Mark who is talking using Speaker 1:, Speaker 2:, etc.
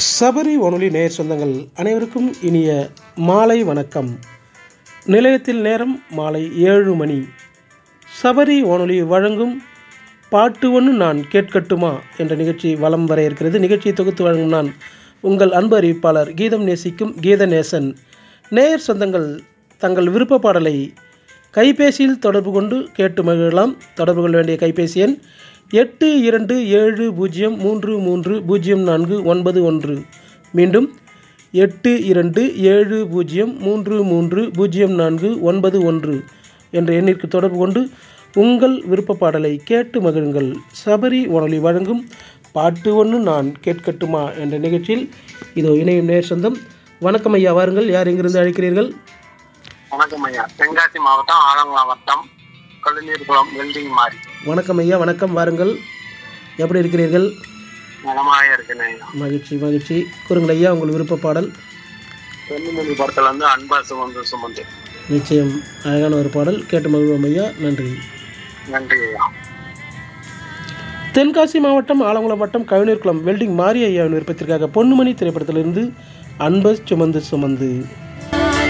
Speaker 1: சபரி வானொலி நேயர் சொந்தங்கள் அனைவருக்கும் இனிய மாலை வணக்கம் நிலையத்தில் நேரம் மாலை ஏழு மணி சபரி வானொலி வழங்கும் பாட்டு ஒன்று நான் கேட்கட்டுமா என்ற நிகழ்ச்சி வலம் வர இருக்கிறது நிகழ்ச்சியை தொகுத்து வழங்கும் நான் உங்கள் அன்பு அறிவிப்பாளர் கீதம் நேசிக்கும் கீதநேசன் நேயர் சொந்தங்கள் தங்கள் விருப்ப பாடலை கைபேசியில் தொடர்பு கொண்டு கேட்டு மகிழலாம் தொடர்பு கொள்ள வேண்டிய கைபேசி எண் எட்டு இரண்டு ஏழு பூஜ்ஜியம் மூன்று மூன்று பூஜ்ஜியம் நான்கு ஒன்பது ஒன்று மீண்டும் எட்டு இரண்டு ஏழு பூஜ்ஜியம் மூன்று மூன்று பூஜ்ஜியம் நான்கு ஒன்பது ஒன்று என்ற எண்ணிற்கு தொடர்பு கொண்டு உங்கள் விருப்ப பாடலை கேட்டு மகிழுங்கள் சபரி வானொலி வழங்கும் பாட்டு ஒன்று நான் கேட்கட்டுமா என்ற நிகழ்ச்சியில் இதோ இணையும் நேர் சொந்தம் வணக்கம் ஐயா வாருங்கள் யார் எங்கிருந்து அழைக்கிறீர்கள்
Speaker 2: வணக்கம் ஐயா தென்காசி மாவட்டம் ஆலங்குளம் வட்டம் கழுநீர்குளம் வெல்டிங் மாறி
Speaker 1: வணக்கம் ஐயா வணக்கம் வாருங்கள் எப்படி இருக்கிறீர்கள்
Speaker 2: நலமாக இருக்கேன் ஐயா
Speaker 1: மகிழ்ச்சி மகிழ்ச்சி கூறுங்கள் ஐயா உங்கள் விருப்ப பாடல்
Speaker 2: பெண்ணுமொழி படத்துல இருந்து அன்பா சுமந்து சுமந்து
Speaker 1: நிச்சயம் அழகான ஒரு பாடல் கேட்டு மகிழ்வோம் ஐயா நன்றி
Speaker 2: நன்றி ஐயா
Speaker 1: தென்காசி மாவட்டம் ஆலங்குளம் வட்டம் கவிஞர்குளம் வெல்டிங் மாரி ஐயாவின் விருப்பத்திற்காக பொன்னுமணி திரைப்படத்திலிருந்து அன்பஸ் சுமந்து சுமந்து